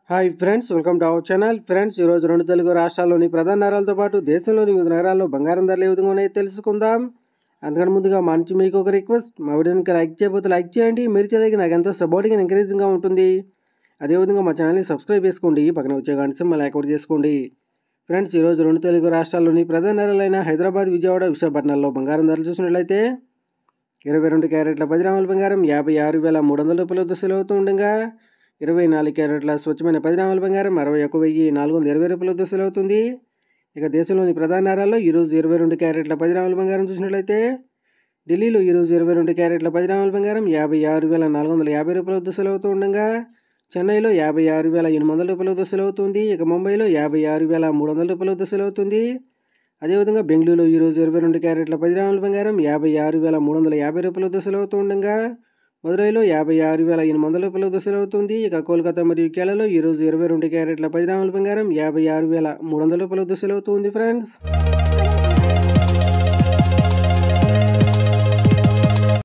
hi friends welcome to our channel friends ఈరోజు రెండు తెలుగు రాష్ట్రాల్లోని ప్రధాన నగరాలతో పాటు దేశంలోని వివిధ నగరాల్లో బంగారం ధరలు ఏ విధంగా ఉన్నాయో తెలుసుకుందాం అందుకని ముందుగా మా నుంచి మీకు ఒక రిక్వెస్ట్ మా వీడియోని లైక్ చేయకపోతే లైక్ చేయండి మీరు చేయడానికి నాకు ఎంతో సపోర్టింగ్ అండ్ ఎంకరేజింగ్గా ఉంటుంది అదేవిధంగా మా ఛానల్ని సబ్స్క్రైబ్ చేసుకోండి పక్కన వచ్చే గంట సింబల్ యాక్టివేట్ చేసుకోండి ఫ్రెండ్స్ ఈరోజు రెండు తెలుగు రాష్ట్రాల్లోని ప్రధాన నగరాలైన హైదరాబాద్ విజయవాడ విశాఖపట్నాల్లో బంగారం ధరలు చూసినట్లయితే ఇరవై రెండు క్యారెట్ల పది గ్రాముల బంగారం యాభై ఆరు వేల మూడు వందల రూపాయల దశలు అవుతూ ఉండగా ఇరవై నాలుగు క్యారెట్ల స్వచ్ఛమైన పది గ్రాముల బంగారం అరవై ఒక వెయ్యి నాలుగు వందల ఇరవై రూపాయల దశలు అవుతుంది ఇక దేశంలోని ప్రధాన నగరాల్లో ఈరోజు ఇరవై రెండు క్యారెట్ల పది గ్రాముల బంగారం చూసినట్లయితే ఢిల్లీలో ఈరోజు ఇరవై రెండు క్యారెట్ల పది గ్రాముల బంగారం యాభై ఆరు వేల నాలుగు వందల యాభై రూపాయల దశలు అవుతూ ఉండగా చెన్నైలో యాభై ఆరు వేల ఎనిమిది వందల రూపాయల దశలు అవుతుంది ఇక ముంబైలో యాభై ఆరు వేల మూడు వందల రూపాయల దశలు అవుతుంది అదేవిధంగా బెంగళూరులో ఈరోజు ఇరవై రెండు క్యారెట్ల పది గ్రాముల బంగారం యాభై ఆరు వేల మూడు వందల యాభై రూపాయల దశలు అవుతూ ఉండగా మదురైలో యాభై ఆరు వేల ఎనిమిది వందల రూపాయల దశలు అవుతుంది ఇక కోల్కతా మరియు కేరళలో ఈరోజు ఇరవై రెండు క్యారెట్ల పది గ్రాముల బంగారం యాభై ఆరు వేల మూడు వందల రూపాయల దశలు అవుతుంది ఫ్రెండ్స్